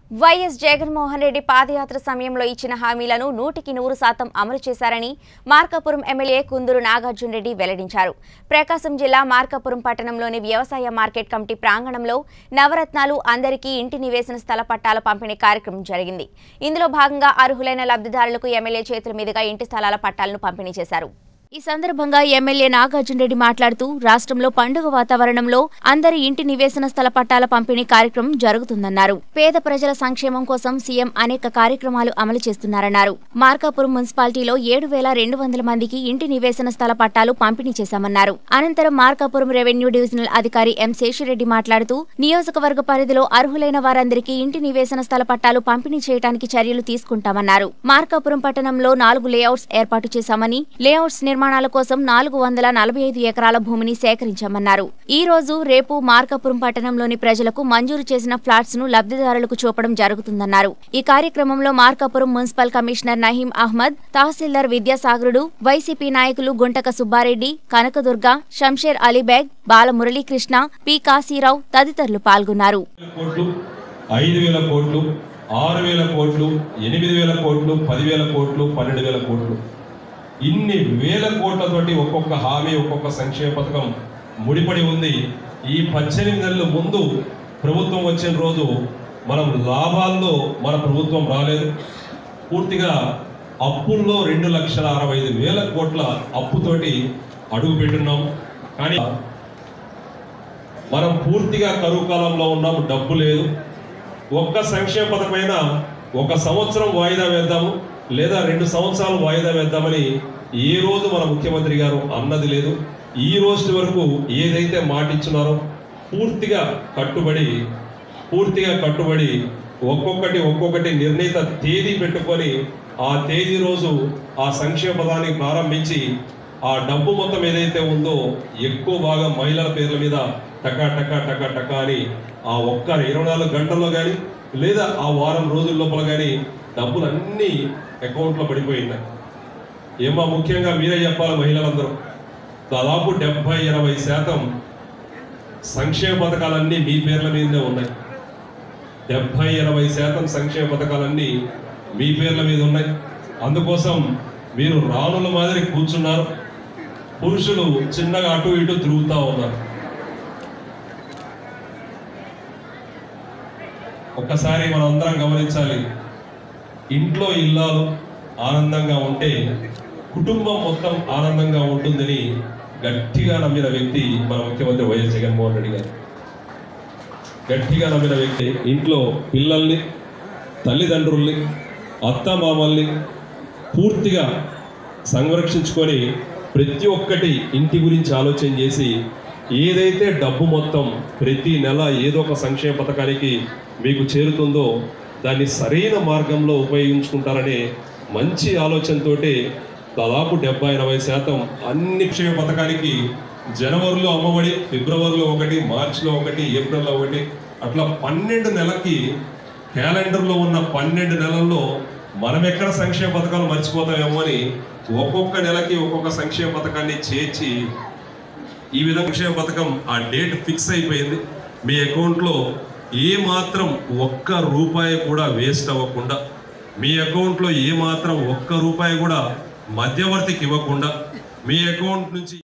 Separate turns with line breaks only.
YS Jaganmohan Reddy పాదయాత్ర సమయంలో ఇచ్చిన హామీలను నూటికి నూరు శాతం అమలు చేశారని మార్కాపురం ఎమ్మెల్యే కుందూరు నాగార్జున రెడ్డి వెల్లడించారు ప్రకాశం జిల్లా మార్కాపురం పట్టణంలోని వ్యవసాయ మార్కెట్ కమిటీ ప్రాంగణంలో నవరత్నాలు అందరికీ ఇంటి నివేశన స్థల పట్టాల పంపిణీ కార్యక్రమం జరిగింది ఇందులో భాగంగా అర్హులైన లబ్ధిదారులకు ఎమ్మెల్యే చేతుల మీదుగా ఇంటి స్థలాల పట్టాలను పంపిణీ చేశారు ఈ సందర్భంగా ఎమ్మెల్యే నాగార్జున రెడ్డి మాట్లాడుతూ రాష్ట్రంలో పండుగ వాతావరణంలో అందరి ఇంటి నివేశన స్థల పట్టాల పంపిణీ కార్యక్రమం జరుగుతుందన్నారు పేద ప్రజల సంక్షేమం కోసం సీఎం అనేక కార్యక్రమాలు అమలు చేస్తున్నారన్నారు మార్కాపురం మున్సిపాలిటీలో ఏడు వేల రెండు వందల మందికి ఇంటి నివేశన స్థల పట్టాలు పంపిణీ చేశామన్నారు అనంతరం మార్కాపురం రెవెన్యూ డివిజనల్ అధికారి ఎం శేషిరెడ్డి మాట్లాడుతూ నియోజకవర్గ పరిధిలో అర్హులైన వారందరికీ ఇంటి నివేశన స్థల పట్టాలు పంపిణీ చేయడానికి చర్యలు తీసుకుంటామన్నారు మార్కాపురం పట్టణంలో నాలుగు లేఅవుట్స్ ఏర్పాటు చేశామని లేఅవుట్స్ నిర్మాణాల కోసం నాలుగు వందల నలభై ఐదు ఎకరాల భూమిని సేకరించామన్నారు ఈ రోజు రేపు మార్కాపురం పట్టణంలోని ప్రజలకు మంజూరు చేసిన ఫ్లాట్స్ ను లబ్ధిదారులకు చూపడం జరుగుతుందన్నారు ఈ కార్యక్రమంలో మార్కాపురం మున్సిపల్ కమిషనర్ నహీం అహ్మద్ తహసీల్దార్ విద్యాసాగరుడు వైసీపీ నాయకులు గుంటక సుబ్బారెడ్డి కనకదుర్గ షంషేర్ అలీబేగ్ బాల మురళీకృష్ణ పి కాశీరావు తదితరులు పాల్గొన్నారు
వేల కోట్లు ఐదు వేల కోట్లు ఆరు వేల కోట్లు ఎనిమిది వేల కోట్లు పదివేల కోట్లు పన్నెండు వేల కోట్లు ఇన్ని వేల కోట్లతోటి ఒక్కొక్క హామీ ఒక్కొక్క సంక్షేమ పథకం ముడిపడి ఉంది ఈ పద్దెనిమిది నెలల ముందు ప్రభుత్వం వచ్చిన రోజు మనం లాభాల్లో మన ప్రభుత్వం రాలేదు పూర్తిగా అప్పుల్లో రెండు లక్షల అరవై ఐదు వేల కోట్ల అప్పుతోటి అడుగు పెట్టున్నాం కానీ మనం పూర్తిగా కరువు కాలంలో ఉన్నాం డబ్బు లేదు ఒక్క సంక్షేమ పథకమైన ఒక సంవత్సరం వాయిదా వేద్దాము లేదా రెండు సంవత్సరాలు వాయిదా వేద్దామని ఏ రోజు మన ముఖ్యమంత్రి గారు అన్నది లేదు ఈ రోజు వరకు ఏదైతే మాట ఇచ్చున్నారో పూర్తిగా కట్టుబడి పూర్తిగా కట్టుబడి ఒక్కొక్కటి ఒక్కొక్కటి నిర్ణీత తేదీ పెట్టుకొని ఆ తేదీ రోజు ఆ సంక్షేమ పదాన్ని ప్రారంభించి ఆ డబ్బు మొత్తం ఏదైతే ఉందో ఎక్కువ భాగం మహిళల పేర్ల మీద టకా టకా టకా టకా అని ఆ ఒక్క ఇరవై నాలుగు గంటల్లో కానీ లేదా ఆ వారం రోజుల లోపల కానీ డబ్బులు అన్నీ అకౌంట్లో పడిపోయినాయి ఏమో ముఖ్యంగా మీరే చెప్పాలి మహిళలందరూ దాదాపు డెబ్బై ఎనభై శాతం సంక్షేమ పథకాలన్నీ మీ పేర్ల మీదనే ఉన్నాయి డెబ్బై ఎనభై శాతం సంక్షేమ పథకాలన్నీ మీ పేర్ల మీద ఉన్నాయి అందుకోసం మీరు రాణుల మాదిరి కూర్చున్నారు పురుషులు చిన్నగా అటు ఇటు తిరుగుతూ ఉన్నారు ఒక్కసారి మనం అందరం గమనించాలి ఇంట్లో ఇల్లాలు ఆనందంగా ఉంటే కుటుంబం మొత్తం ఆనందంగా ఉంటుందని గట్టిగా నమ్మిన వ్యక్తి మన ముఖ్యమంత్రి వైఎస్ జగన్మోహన్ రెడ్డి గారు గట్టిగా నమ్మిన వ్యక్తి ఇంట్లో పిల్లల్ని తల్లిదండ్రుల్ని అత్తమామల్ని పూర్తిగా సంరక్షించుకొని ప్రతి ఒక్కటి ఇంటి గురించి ఆలోచన చేసి ఏదైతే డబ్బు మొత్తం ప్రతి నెల ఏదో ఒక సంక్షేమ పథకానికి మీకు చేరుతుందో దాన్ని సరైన మార్గంలో ఉపయోగించుకుంటారనే మంచి ఆలోచనతోటి దాదాపు డెబ్బై ఎనభై శాతం అన్ని క్షేమ పథకానికి జనవరిలో అమ్మఒడి ఫిబ్రవరిలో ఒకటి మార్చిలో ఒకటి ఏప్రిల్లో ఒకటి అట్లా పన్నెండు నెలకి క్యాలెండర్లో ఉన్న పన్నెండు నెలల్లో మనం ఎక్కడ సంక్షేమ పథకాలు మర్చిపోతామేమో అని ఒక్కొక్క నెలకి ఒక్కొక్క సంక్షేమ పథకాన్ని చేర్చి ఈ విధంగా సంక్షేమ పథకం ఆ డేట్ ఫిక్స్ అయిపోయింది మీ అకౌంట్లో ఏ మాత్రం ఒక్క రూపాయి కూడా వేస్ట్ అవ్వకుండా మీ అకౌంట్లో ఏ మాత్రం ఒక్క రూపాయి కూడా మధ్యవర్తికి ఇవ్వకుండా మీ అకౌంట్ నుంచి